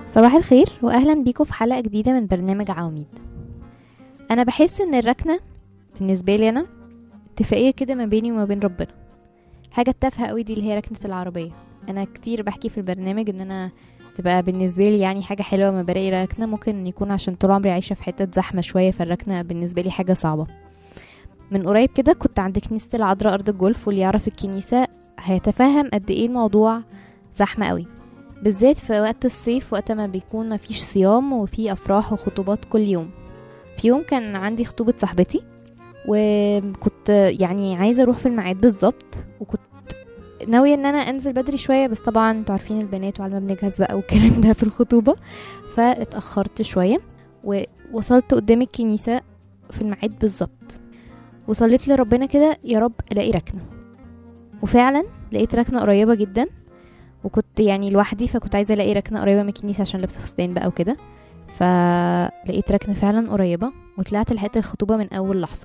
صباح الخير واهلا بيكم في حلقه جديده من برنامج عواميد انا بحس ان الركنه بالنسبه لي انا اتفاقيه كده ما بيني وما بين ربنا حاجه تافهه قوي دي اللي هي ركنه العربيه انا كتير بحكي في البرنامج ان انا تبقى بالنسبه لي يعني حاجه حلوه ما بلاقي ركنه ممكن يكون عشان طول عمري عايشه في حته زحمه شويه فالركنه بالنسبه لي حاجه صعبه من قريب كده كنت عند كنيسه العذراء ارض الجولف واللي يعرف الكنيسه هيتفهم قد ايه الموضوع زحمه قوي بالذات في وقت الصيف وقت ما بيكون مفيش صيام وفي افراح وخطوبات كل يوم في يوم كان عندي خطوبة صاحبتي وكنت يعني عايزة اروح في الميعاد بالظبط وكنت ناوية ان انا انزل بدري شوية بس طبعا انتوا عارفين البنات وعلى ما بنجهز بقى والكلام ده في الخطوبة فاتأخرت شوية ووصلت قدام الكنيسة في الميعاد بالظبط وصليت لربنا كده يا رب الاقي ركنة وفعلا لقيت ركنة قريبة جدا وكنت يعني لوحدي فكنت عايزه الاقي ركنه قريبه من الكنيسه عشان لابسه فستان بقى وكده فلقيت ركنه فعلا قريبه وطلعت لحقت الخطوبه من اول لحظه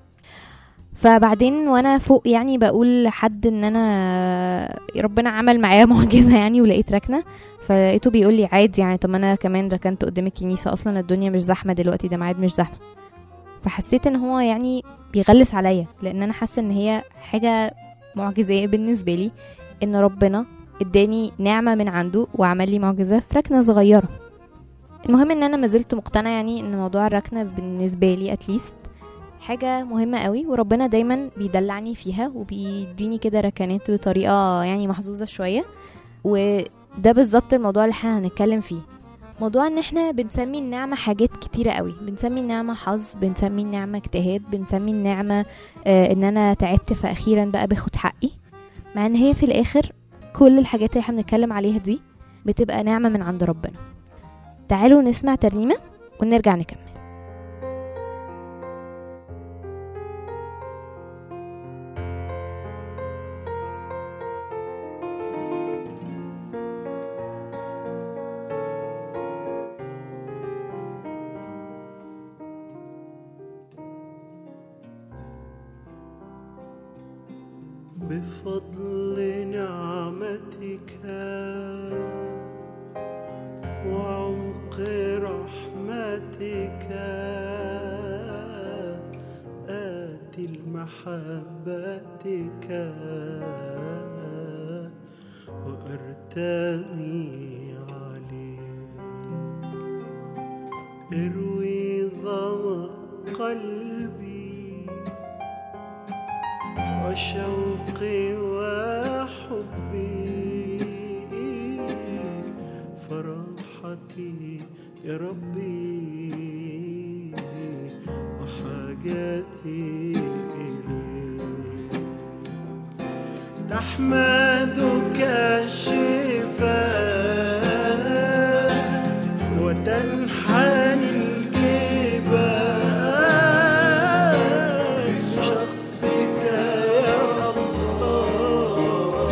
فبعدين وانا فوق يعني بقول لحد ان انا ربنا عمل معايا معجزه يعني ولقيت ركنه فلقيته بيقول لي عادي يعني طب انا كمان ركنت قدام الكنيسه اصلا الدنيا مش زحمه دلوقتي ده ميعاد مش زحمه فحسيت ان هو يعني بيغلس عليا لان انا حاسه ان هي حاجه معجزيه بالنسبه لي ان ربنا اداني نعمة من عنده وعمل لي معجزة في ركنة صغيرة المهم ان انا ما زلت مقتنعة يعني ان موضوع الركنة بالنسبة لي اتليست حاجة مهمة قوي وربنا دايما بيدلعني فيها وبيديني كده ركنات بطريقة يعني محظوظة شوية وده بالظبط الموضوع اللي احنا هنتكلم فيه موضوع ان احنا بنسمي النعمة حاجات كتيرة قوي بنسمي النعمة حظ بنسمي النعمة اجتهاد بنسمي النعمة آه ان انا تعبت فاخيرا بقى باخد حقي مع ان هي في الاخر كل الحاجات اللي احنا بنتكلم عليها دي بتبقى نعمة من عند ربنا تعالوا نسمع ترنيمة ونرجع نكمل بفضل نعمتك وعمق رحمتك آتي لمحبتك وأرتمي عليك اروي ظما قلبي وشوقي وحبي فرحتي يا ربي وحاجتي إليك تحمدك الشفاء وتنحني الجبال شخصك يا الله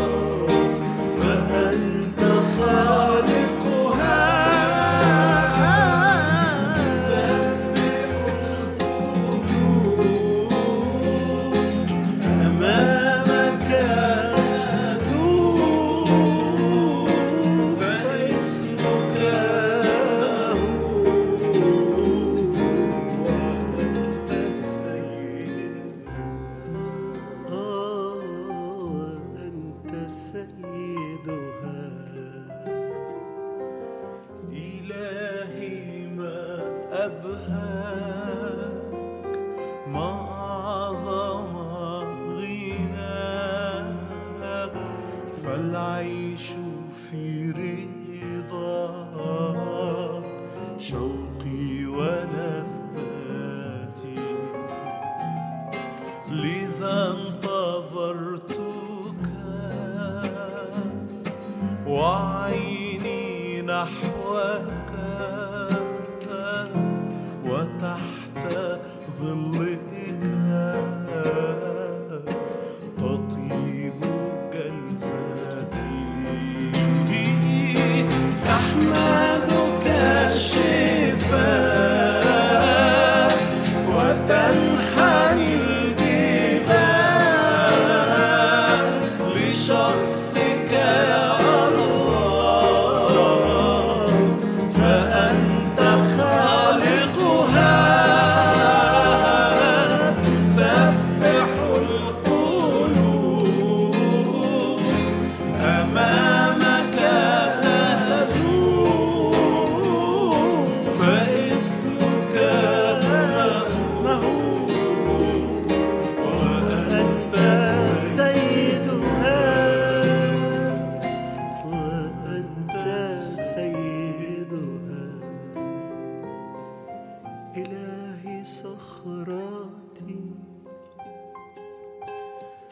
فأنت خالقها أمامك ذوب فاسمك وأنت السيد آه أنت سيدها إلهي ما أبهاك ما أعظم غناك فالعيش في رضاك شوقي ولذاتي لذا انتظرتك وعيني نحوك وتحت ظلك تطيب جلساتي تحمدك الشفاء وتنحني الجبال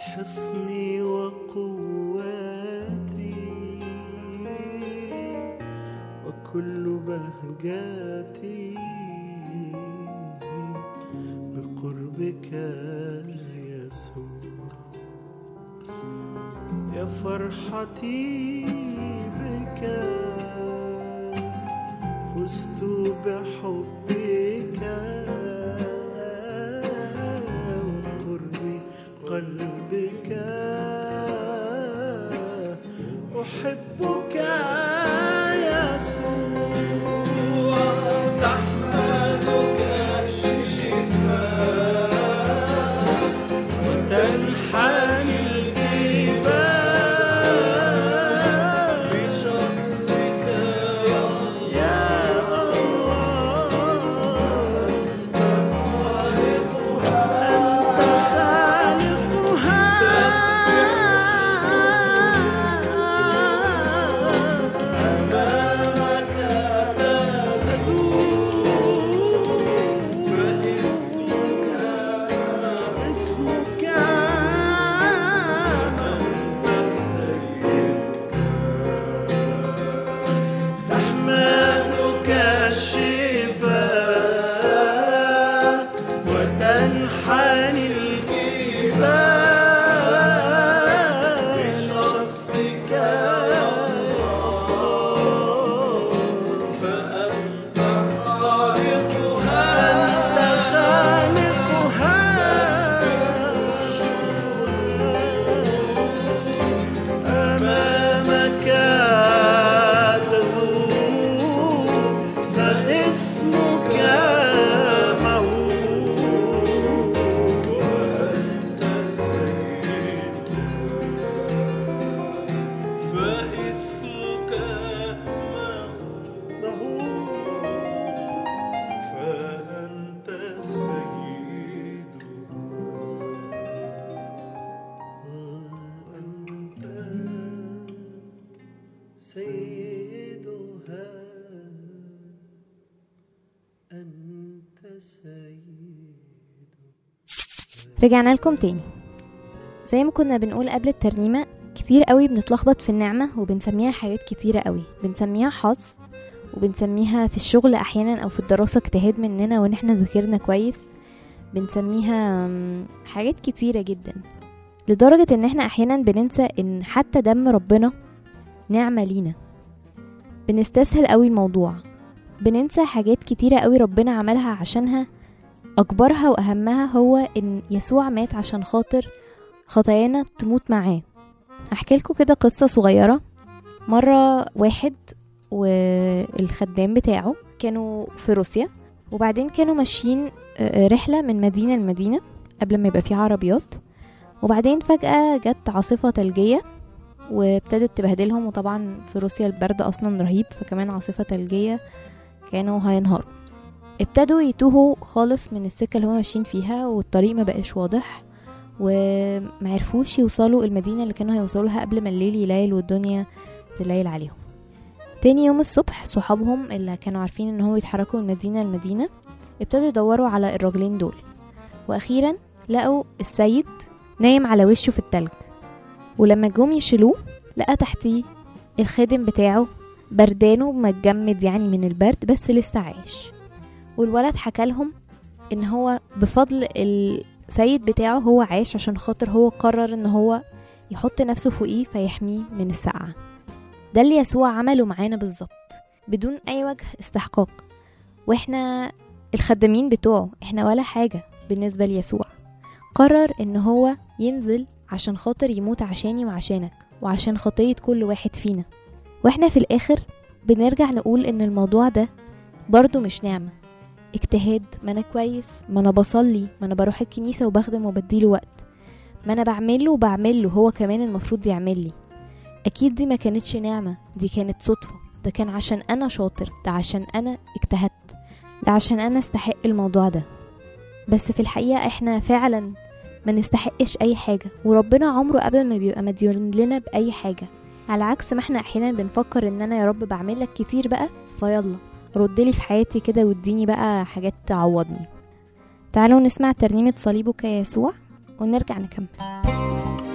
حصني وقواتي وكل بهجاتي بقربك يسوع يا فرحتي بك فزت بحبك وقرب قلبك أحبك يسوع تحمدك الشفاء وتنحني الجبال بشخصك يا الله أنت خالقها أمامك فاسمك اسمك تحمدك الشفاء وتنحني الجبال بشخصك فأنت خالقها أنت خالقها أمامك تدور فاسمك موهوب وأنت السيد فاسمك موهوب فأنت السيد وأنت سيدها أنت سيد رجعنا لكم تاني زي ما كنا بنقول قبل الترنيمة كتير قوي بنتلخبط في النعمة وبنسميها حاجات كتيرة قوي بنسميها حظ وبنسميها في الشغل أحيانا أو في الدراسة اجتهاد مننا وإن احنا ذاكرنا كويس بنسميها مم، حاجات كتيرة جدا لدرجة إن احنا أحيانا بننسى إن حتى دم ربنا نعمة لينا بنستسهل قوي الموضوع بننسى حاجات كتيرة قوي ربنا عملها عشانها أكبرها وأهمها هو إن يسوع مات عشان خاطر خطايانا تموت معاه أحكي لكم كده قصة صغيرة مرة واحد والخدام بتاعه كانوا في روسيا وبعدين كانوا ماشيين آه، رحلة من مدينة لمدينة قبل ما يبقى في عربيات وبعدين فجأة جت عاصفة ثلجية وابتدت تبهدلهم وطبعا في روسيا البرد أصلا رهيب فكمان عاصفة ثلجية كانوا هينهاروا ابتدوا يتوهوا خالص من السكة اللي هما ماشيين فيها والطريق ما بقاش واضح ومعرفوش يوصلوا المدينة اللي كانوا هيوصلوا لها قبل ما الليل يليل والدنيا تليل عليهم تاني يوم الصبح صحابهم اللي كانوا عارفين ان هم يتحركوا من مدينة لمدينة ابتدوا يدوروا على الراجلين دول واخيرا لقوا السيد نايم على وشه في التلج ولما جم يشيلوه لقى تحتيه الخادم بتاعه بردانه متجمد يعني من البرد بس لسه عايش والولد حكى لهم ان هو بفضل السيد بتاعه هو عايش عشان خاطر هو قرر ان هو يحط نفسه فوقيه فيحميه من السقعة ده اللي يسوع عمله معانا بالظبط بدون اي وجه استحقاق واحنا الخدامين بتوعه احنا ولا حاجة بالنسبة ليسوع قرر ان هو ينزل عشان خاطر يموت عشاني وعشانك وعشان خطية كل واحد فينا واحنا في الاخر بنرجع نقول ان الموضوع ده برضو مش نعمة اجتهاد ما انا كويس ما انا بصلي ما انا بروح الكنيسة وبخدم وبديله وقت ما انا بعمله وبعمله هو كمان المفروض يعمل لي اكيد دي ما كانتش نعمة دي كانت صدفة ده كان عشان انا شاطر ده عشان انا اجتهدت ده عشان انا استحق الموضوع ده بس في الحقيقة احنا فعلا ما نستحقش اي حاجة وربنا عمره ابدا ما بيبقى مديون لنا باي حاجة على عكس ما احنا احيانا بنفكر ان انا يا رب بعمل لك كتير بقى فيلا ردلي في حياتي كده واديني بقى حاجات تعوضني تعالوا نسمع ترنيمة صليبك يا يسوع ونرجع نكمل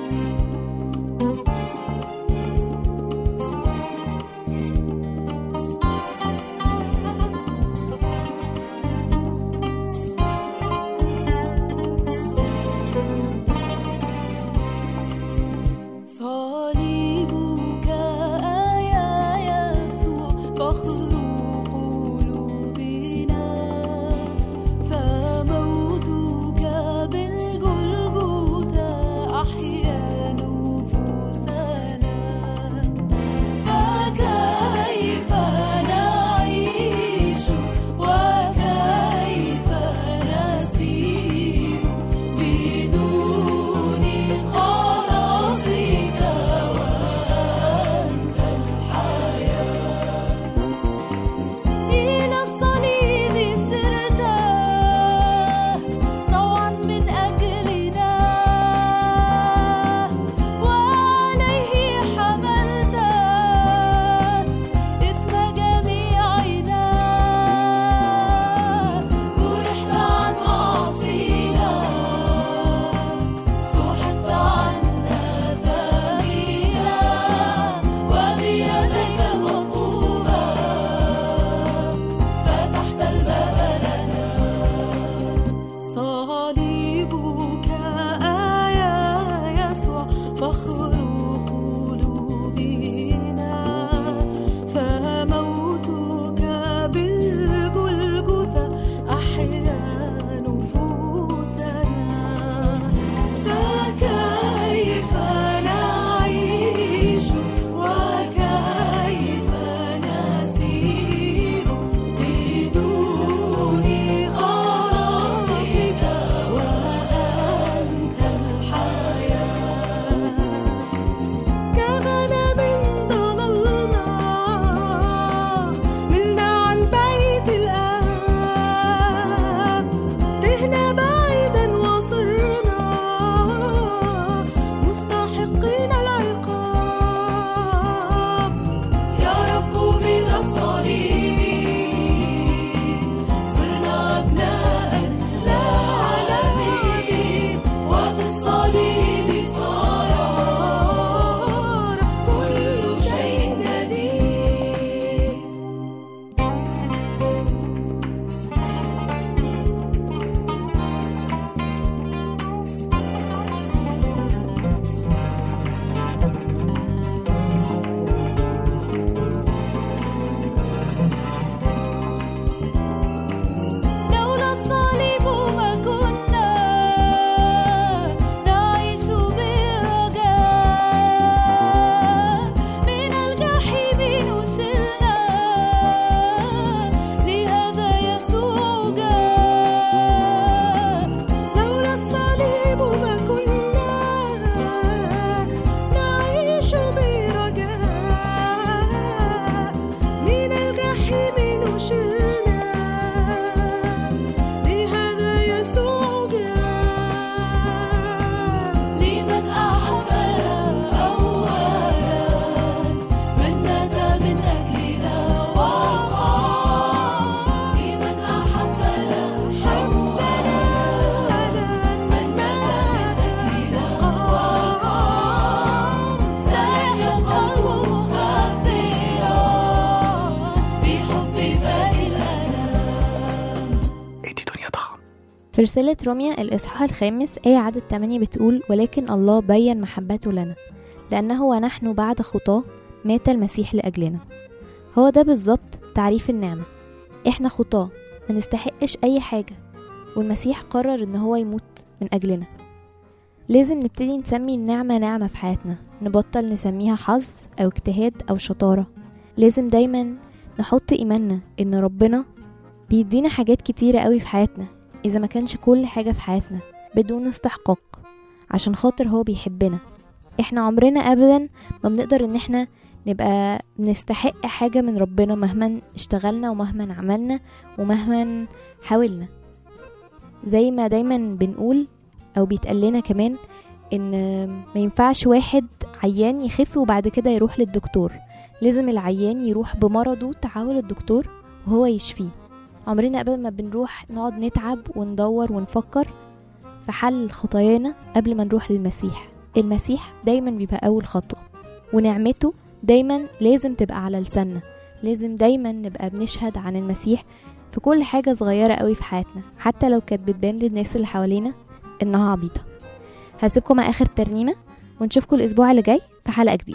في رسالة روميا الإصحاح الخامس آية عدد 8 بتقول ولكن الله بين محبته لنا لأنه ونحن بعد خطاه مات المسيح لأجلنا هو ده بالظبط تعريف النعمة إحنا خطاه ما نستحقش أي حاجة والمسيح قرر إن هو يموت من أجلنا لازم نبتدي نسمي النعمة نعمة في حياتنا نبطل نسميها حظ أو اجتهاد أو شطارة لازم دايما نحط إيماننا إن ربنا بيدينا حاجات كتيرة قوي في حياتنا إذا ما كانش كل حاجة في حياتنا بدون استحقاق عشان خاطر هو بيحبنا احنا عمرنا أبدا ما بنقدر إن احنا نبقى نستحق حاجة من ربنا مهما اشتغلنا ومهما عملنا ومهما حاولنا زي ما دايما بنقول او بيتقال لنا كمان ان ما ينفعش واحد عيان يخف وبعد كده يروح للدكتور لازم العيان يروح بمرضه تعاون الدكتور وهو يشفيه عمرنا ابدا ما بنروح نقعد نتعب وندور ونفكر في حل خطايانا قبل ما نروح للمسيح المسيح دايما بيبقى اول خطوه ونعمته دايما لازم تبقى على لساننا لازم دايما نبقى بنشهد عن المسيح في كل حاجة صغيرة قوي في حياتنا حتى لو كانت بتبان للناس اللي حوالينا انها عبيطة هسيبكم مع اخر ترنيمة ونشوفكم الاسبوع اللي جاي في حلقة جديدة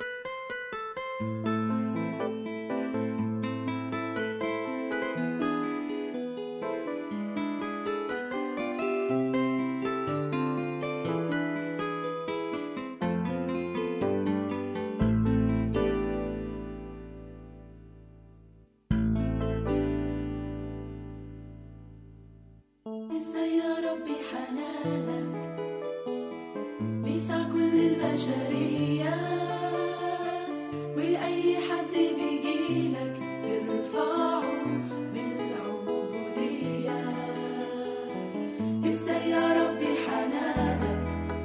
ازاي يا ربي حنانك بيسع كل البشرية وأي حد بيجيلك ترفعه بالعبودية ازاي يا ربي حنانك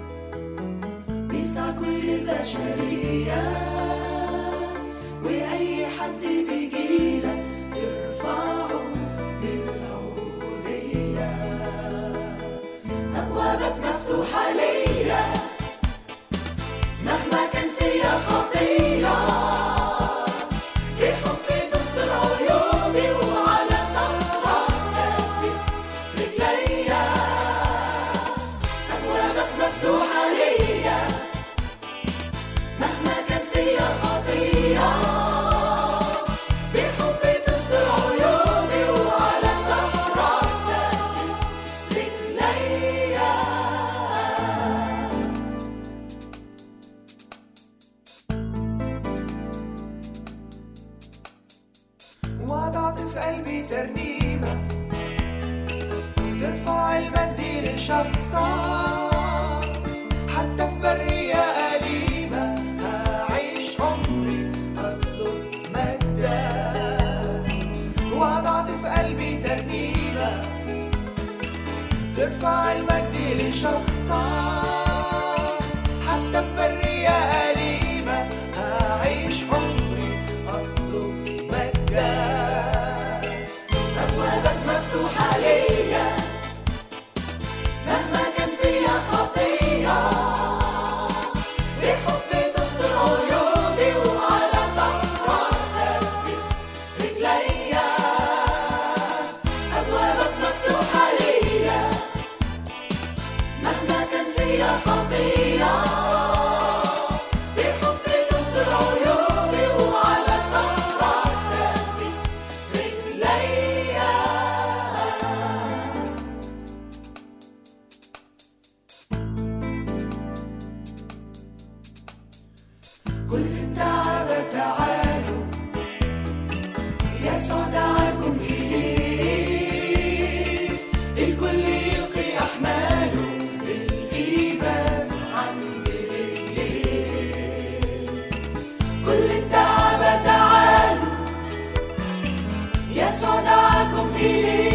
بيسع كل البشرية وأي حد بيجيلك ترفعه بالعبودية أبوابك مفتوحة ليا مهما كان فيا خطية بحبي تستر عيوبي وعلى صخرة تثبت رجليا أبوابك مفتوحة ليا مهما كان فيا خطية بحبي تستر عيوبي وعلى صخرة تثبت رجليا وضعت في قلبي ترنيمة ترفع المجد لشخصك حتى في برية أليمة هعيش عمري أطلب مجدك وضعت في قلبي ترنيمة ترفع المجد لشخصك حتى في برية أليمة هعيش عمري أطلب مجدك أبوابك مفتوحة ليا مهما كان فيا خطية بحبي تستر عيوبي وعلى صخرة تثبت رجليا أبوابك مفتوحة ليا مهما كان فيا خطية بحبي تستر عيوبي وعلى صخرة تثبت رجليا كل الدعابة تعالوا يسوع دعاكم إليه الكل يلقي أحماله الإيمان عند رجليه كل الدعابة تعالوا يسوع دعاكم إليه